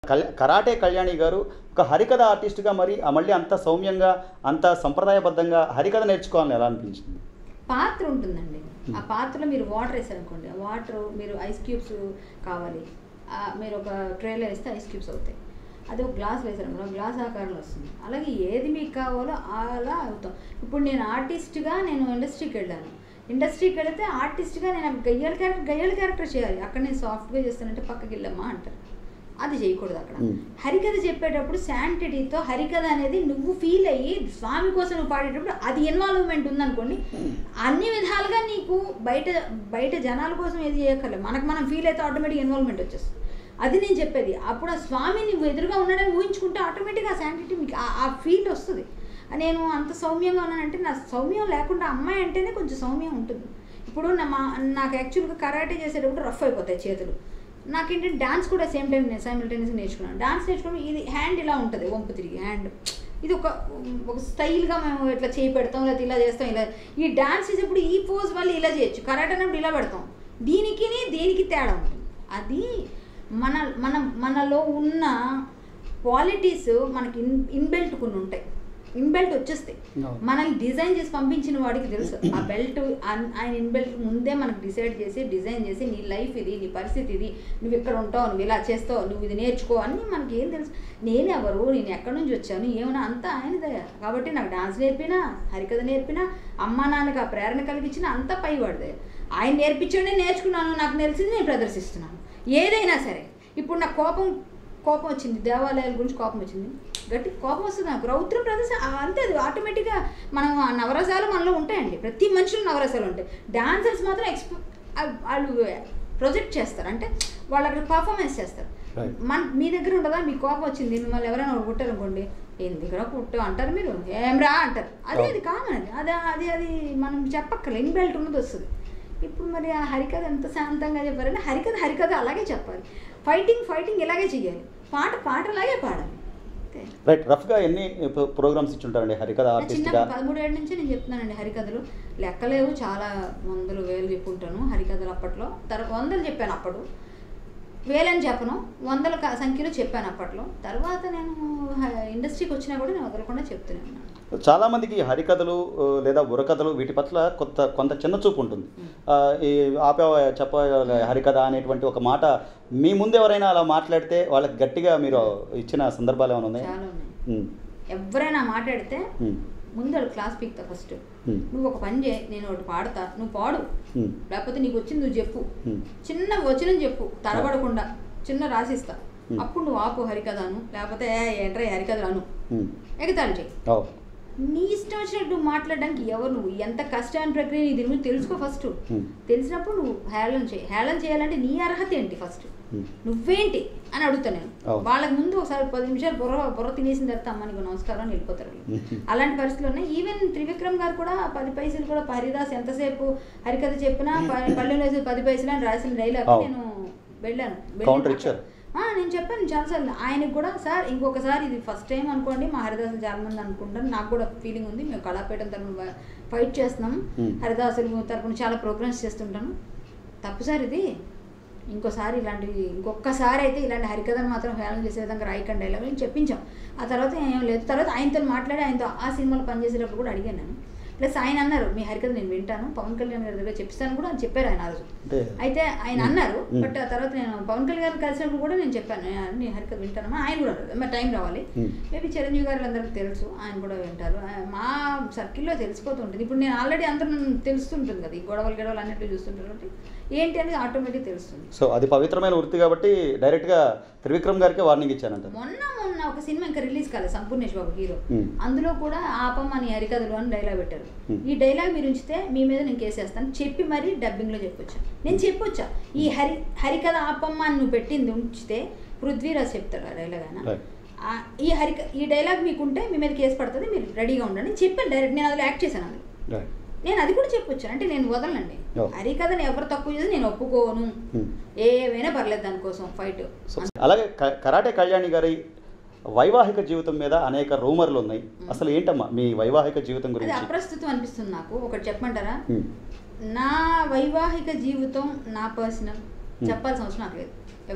కల్ కరాటే కళ్యాణి గారు ఒక హరికథ ఆర్టిస్ట్గా మరి ఆ మళ్ళీ అంత సౌమ్యంగా అంత సంప్రదాయబద్ధంగా హరికథ నేర్చుకోవాలని ఎలా అనిపించింది పాత్ర ఉంటుందండి ఆ పాత్రలో మీరు వాటర్ వేసారనుకోండి ఆ వాటర్ మీరు ఐస్ క్యూబ్స్ కావాలి ఆ మీరు ఒక ట్రేలో వేస్తే ఐస్ క్యూబ్స్ అవుతాయి అది ఒక గ్లాస్ వేసారనుకో గ్లాస్ ఆకారంలో వస్తుంది అలాగే ఏది మీకు కావాలో అలా అవుతాం ఇప్పుడు నేను ఆర్టిస్ట్గా నేను ఇండస్ట్రీకి వెళ్ళాను ఇండస్ట్రీకి వెళితే ఆర్టిస్ట్గా నేను గయ్యాల క్యారెక్టర్ గయ్యాల క్యారెక్టర్ చేయాలి అక్కడ నేను సాఫ్ట్గా చేస్తానంటే పక్కకి వెళ్ళమ్మా అంటారు అది చేయకూడదు అక్కడ Hmm. హరికథ చెప్పేటప్పుడు శాంటిటీతో హరికథ అనేది నువ్వు ఫీల్ అయ్యి స్వామి కోసం నువ్వు పాడేటప్పుడు అది ఇన్వాల్వ్మెంట్ ఉందనుకోండి అన్ని విధాలుగా నీకు బయట బయట జనాల కోసం ఏది చేయక్కర్లేదు మనకు మనం ఫీల్ అయితే ఆటోమేటిక్ ఇన్వాల్వ్మెంట్ వచ్చేస్తుంది అది నేను చెప్పేది అప్పుడు ఆ స్వామి నువ్వు ఎదురుగా ఉన్నాడని ఊహించుకుంటే ఆటోమేటిక్గా ఆ శాంటిటీ మీకు ఆ- ఆ ఫీల్ వస్తుంది నేను అంత సౌమ్యంగా ఉన్నానంటే నా సౌమ్యం లేకుండా అమ్మాయి అంటేనే కొంచెం సౌమ్యం ఉంటుంది ఇప్పుడు నా మా నాకు యాక్చువల్గా కరాటే చేసేటప్పుడు రఫ్ అయిపోతాయి చేతులు నాకేంటంటే డాన్స్ కూడా సేమ్ టైం నేను సైమిల్టేనియస్గా నేర్చుకున్నాను డాన్స్ నేర్చుకుని ఇది హ్యాండ్ ఇలా ఉంటుంది వంపు తిరిగి హ్యాండ్ ఇది ఒక ఒక స్టైల్గా మేము ఇట్లా చేయి పెడతాం లేకపోతే ఇలా చేస్తాం ఇలా ఈ డాన్స్ చేసేప్పుడు ఈ పోజ్ వల్ల ఇలా చేయొచ్చు కరాటే అన్నప్పుడు ఇలా పెడతాం దీనికి దేనికి తేడా ఉంటుంది అది మన మన మనలో ఉన్న క్వాలిటీస్ మనకి ఇన్ ఇన్బెల్ట్ కొన్ని ఉంటాయి ఇన్బెల్ట్ వచ్చేస్తాయి అవును. మనల్ని డిజైన్ చేసి పంపించిన వాడికి తెలుసు ఆ బెల్ట్ ఆయన ఇన్బెల్ట్ ముందే మనకు డిసైడ్ చేసి డిజైన్ చేసి నీ లైఫ్ ఇది నీ పరిస్థితి ఇది నువ్వు ఇక్కడ ఉంటావు నువ్వు ఇలా చేస్తావు నువ్వు ఇది నేర్చుకో అని మనకి ఏం తెలుసు నేనెవరు నేను ఎక్కడి నుంచి వచ్చాను ఏమన్నా అంతా ఆయనదే కాబట్టి నాకు డాన్స్ నేర్పినా హరికథ నేర్పినా అమ్మ నాన్నకి ఆ ప్రేరణ కలిగించిన అంతా పైవాడిదే ఆయన నేర్పించండి నేర్చుకున్నాను నాకు తెలిసింది నేను ప్రదర్శిస్తున్నాను ఏదైనా సరే ఇప్పుడు నాకు కోపం కోపం వచ్చింది దేవాలయాల గురించి కోపం వచ్చింది గట్టి కోపం వస్తుంది నాకు రౌద్రం ప్రదర్శన ఆ, అంతే అది ఆటోమేటిక్గా మనం ఆ నవరసాలు మనలో ఉంటాయండి ప్రతి మనిషిలో నవరసాలు ఉంటాయి డాన్సర్స్ మాత్రం ఎక్స్ప ఆ- వాళ్ళు ప్రొజెక్ట్ చేస్తారు అంటే వాళ్ళు అక్కడ పర్ఫార్మెన్స్ చేస్తారు Right. మన మీ దగ్గర ఉండదా మీ కోపం వచ్చింది మిమ్మల్ని ఎవరైనా ఒకరు కొట్టారనుకోండి ఎందుకురా కుట్టు అంటారు మీరు ఏం రా అంటారు అదే అది కామన్ అది అది అది అది మనం చెప్పక్కర్లే ఇన్బెల్ట్ ఉన్నది వస్తుంది ఇప్పుడు మరి ఆ హరికథ ఎంత శాంతంగా చెప్పారంటే హరికథ హరికథ అలాగే చెప్పాలి ఫైటింగ్ ఫైటింగ్ ఇలాగే చేయాలి పాట పాటలాగే పాడాలి అంతే. రైట్ రఫ్గా ఎన్ని ప్రోగ్రామ్స్ ఇచ్చి ఉంటారండి హరికథ నా ఆర్టిస్ట్గా చిన్నప్పుడు పదమూడు ఏళ్ళ నుంచి నేను చెప్తున్నానండి హరికథలు లెక్కలేవు చాలా వందలు వేలు చెప్పుంటాను హరికథలు అప్పట్లో తర్వాత వందలు చెప్పాను అప్పుడు వేలని చెప్పను వందల క- సంఖ్యలో చెప్పాను అప్పట్లో తర్వాత నేను హ- ఇండస్ట్రీకి వచ్చినా కూడా నేను వదలకుండా చెప్తూనే ఉన్నాను చాలా మందికి హరికథలు ఆ, లేదా బుర్రకథలు వీటి పట్ల కొంత కొంత చిన్న చూపు ఉంటుంది ఆ, ఈ ఆపే చెప్ప హరికథ అనేటువంటి ఒక మాట మీ ముందు ఎవరైనా అలా మాట్లాడితే వాళ్ళకి గట్టిగా మీరు ఇచ్చిన సందర్భాలు ఏమైనా ఉన్నాయి చాలా ఉన్నాయి ఎవరైనా మాట్లాడితే ముందు వాడు క్లాస్ పీక్తా ఫస్ట్ నువ్వు ఒక పని చేయి నేను ఒకటి పాడతా నువ్వు పాడు లేకపోతే నీకు వచ్చింది నువ్వు చెప్పు చిన్న వచనం చెప్పు తడబడకుండా చిన్న రాసిస్తా Hmm. అప్పుడు నువ్వు ఆపు హరికథను లేకపోతే "ఏ, ఏంట్రా ఈ హరికథలు అను ఎగతాళి చేయి నీ ఇష్టం వచ్చినట్టు నువ్వు మాట్లాడడానికి ఎవరు నువ్వు ఎంత కష్టమైన ప్రక్రియ నీ దీని గురించి తెలుసుకో ఫస్ట్ తెలిసినప్పుడు నువ్వు హేళన చేయి హేళన చేయాలంటే నీ అర్హత ఏంటి ఫస్ట్ నువ్వేంటి అని అడుగుతా నేను అవును. వాళ్ళకి ముందు ఒకసారి పది నిమిషాలు బుర్ర బుర్ర తినేసిన తర్వాత అమ్మ నీకు నమస్కారం అని వెళ్ళిపోతారు వాళ్ళు. అలాంటి పరిస్థితులు ఉన్నాయి ఈవెన్ త్రివిక్రమ్ గారు కూడా పది పైసలు కూడా హరిదాస్ ఎంతసేపు హరికథ చెప్పినా ప- పల్లెలో వేసే పది పైసలు అని రాసిన డైలాగ్ అవును. నేను వెళ్ళాను Counter వెళ్ళి ఇచ్చారు. ఆ, నేను చెప్పాను చాలాసార్లు ఆయనకు కూడా సార్ ఇంకొకసారి ఇది ఫస్ట్ టైం అనుకోండి మా హరిదాసులు చాలా మంది అనుకుంటాను నాకు కూడా ఫీలింగ్ ఉంది మేము కళాపీఠం తరఫున ఫైట్ చేస్తున్నాం Hmm. హరిదాసులు తరఫున చాలా ప్రోగ్రామ్స్ చేస్తుంటాను తప్పు సార్ ఇది ఇంకోసారి ఇలాంటివి ఇంకొకసారి అయితే ఇలాంటి హరికథను మాత్రం హేళన చేసే విధంగా రాయకండి డైలాగ్ అని చెప్పించాం ఆ తర్వాత ఏం లేదు తర్వాత ఆయనతో మాట్లాడి ఆయనతో ఆ సినిమాలో పనిచేసేటప్పుడు కూడా అడిగాను నేను ప్లస్ ఆయన అన్నారు మీ హరికథ నేను వింటాను పవన్ కళ్యాణ్ గారి దగ్గర చెప్పిస్తాను కూడా అని చెప్పారు ఆయన ఆ రోజు అంటే అయితే ఆయన అన్నారు మ్మ్. బట్ ఆ తర్వాత నేను పవన్ కళ్యాణ్ గారిని కలిసినప్పుడు కూడా నేను చెప్పాను "నేను- నేను హరికథ వింటానమ్మా ఆయన కూడా అన్నారు మరి టైం రావాలి మ్మ్. మేబీ చిరంజీవి గారు అందరికీ తెలుసు ఆయన కూడా వింటారు ఆ, మా సర్కిల్లో తెలిసిపోతుంటుంది ఇప్పుడు నేను ఆల్రెడీ అందరూ నన్ను తెలుస్తుంటుంది కదా ఈ గొడవలు గొడవలు అన్నిట్లు చూస్తుంటారు కాబట్టి ఏంటి అనేది ఆటోమేటిక్ తెలుస్తుంది సో అది పవిత్రమైన వృత్తి కాబట్టి డైరెక్ట్గా త్రివిక్రమ్ గారికి వార్నింగ్ ఇచ్చానంట మొన్న మొన్న ఒక సినిమా ఇంకా రిలీజ్ కాలేదు సంపూర్ణేష్ బాబు హీరో మ్మ్. అందులో కూడా ఆపమ్మ అని హరికథలు అని డైలాగ్ పెట్టారు మ్మ్. ఈ డైలాగ్ మీరు ఉంచితే మీ మీద నేను కేసేస్తాను చెప్పి మరీ డబ్బింగ్లో చెప్పొచ్చా నేను చెప్పొచ్చా ఈ హరి హరికథ ఆపమ్మ అని నువ్వు పెట్టింది ఉంచితే పృథ్వీరాజ్ చెప్తాడు ఆ డైలాగ్ ఆయన Right. ఆ, ఈ హరిక ఈ డైలాగ్ మీకుంటే మీ మీద కేసు పడుతుంది మీరు రెడీగా ఉండండి నేను చెప్పాను డైరెక్ట్ నేను అందులో యాక్ట్ చేశాను అందులో రైట్ నేను అది కూడా చెప్పొచ్చాను అంటే నేను వదలనండి Oh. హరికథని ఎవరు తక్కువ చేసి నేను ఒప్పుకోను Hmm. ఏమైనా పర్లేదు దానికోసం ఫైట్ సో అలాగే క- కరాటే కళ్యాణి గారి వైవాహిక జీవితం మీద అనేక రూమర్లు ఉన్నాయి అసలు ఏంటమ్మా మీ వైవాహిక జీవితం అది గురించి అప్రస్తుతం అనిపిస్తుంది నాకు ఒకటి చెప్పమంటారా ఉమ్, నా వైవాహిక జీవితం నా పర్సనల్ Hmm. చెప్పాల్సిన అవసరం నాకు లేదు ఎవరికి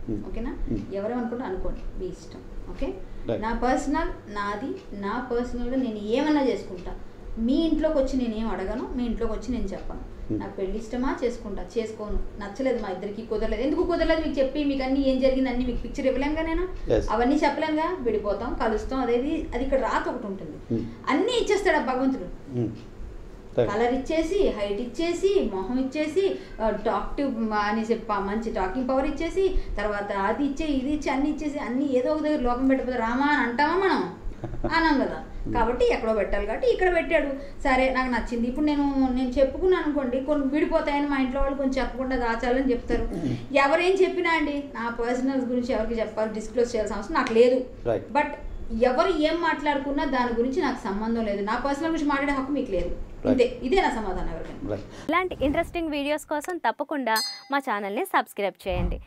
Hmm. ఓకేనా Hmm. ఎవరేమనుకుంటే అనుకోండి మీ ఇష్టం ఓకే Right. నా పర్సనల్ నాది నా పర్సనల్గా నేను ఏమన్నా చేసుకుంటా మీ ఇంట్లోకి వచ్చి నేను ఏం అడగను మీ ఇంట్లోకి వచ్చి నేను చెప్పను Hmm. నాకు పెళ్లి ఇష్టమా చేసుకుంటా చేసుకోను నచ్చలేదు మా ఇద్దరికి కుదరలేదు ఎందుకు కుదరలేదు మీకు చెప్పి మీకు అన్ని ఏం జరిగింది అన్ని మీకు పిక్చర్ ఇవ్వలేంగా నేను Yes. అవన్నీ చెప్పలేనుగా విడిపోతాం కలుస్తాం అదేది అది ఇక్కడ రాత ఒకటి ఉంటుంది Hmm. అన్నీ ఇచ్చేస్తాడు ఆ భగవంతుడు ఉమ్. రైట్. కలర్ ఇచ్చేసి హైట్ ఇచ్చేసి మొహం ఇచ్చేసి టాక్టివ్ అని చెప్ప మంచి టాకింగ్ పవర్ ఇచ్చేసి తర్వాత అది ఇచ్చే ఇది ఇచ్చి అన్ని ఇచ్చేసి అన్ని ఏదో ఒక దగ్గర లోపం పెట్టకపోతే రామా అని అంటామా మనం అన్నాం కదా కాబట్టి ఎక్కడో పెట్టాలి కాబట్టి ఇక్కడ పెట్టాడు సరే నాకు నచ్చింది ఇప్పుడు నేను నేను చెప్పుకున్నాను అనుకోండి కొన్ని విడిపోతాయని మా ఇంట్లో వాళ్ళు కొంచెం చెప్పకుండా దాచాలని చెప్తారు ఎవరేం చెప్పినా అండి నా పర్సనల్స్ గురించి ఎవరికి చెప్పాలి డిస్క్లోజ్ చేయాల్సిన అవసరం నాకు లేదు రైట్ బట్ ఎవరు ఏం మాట్లాడుకున్నా దాని గురించి నాకు సంబంధం లేదు నా పర్సనల్ గురించి మాట్లాడే హక్కు మీకు లేదు ఇదే ఇదే నా సమాధానం ఎవరికైనా రైట్ ఇలాంటి ఇంట్రెస్టింగ్ వీడియోస్ కోసం తప్పకుండా మా ఛానల్ని సబ్స్క్రైబ్ చేయండి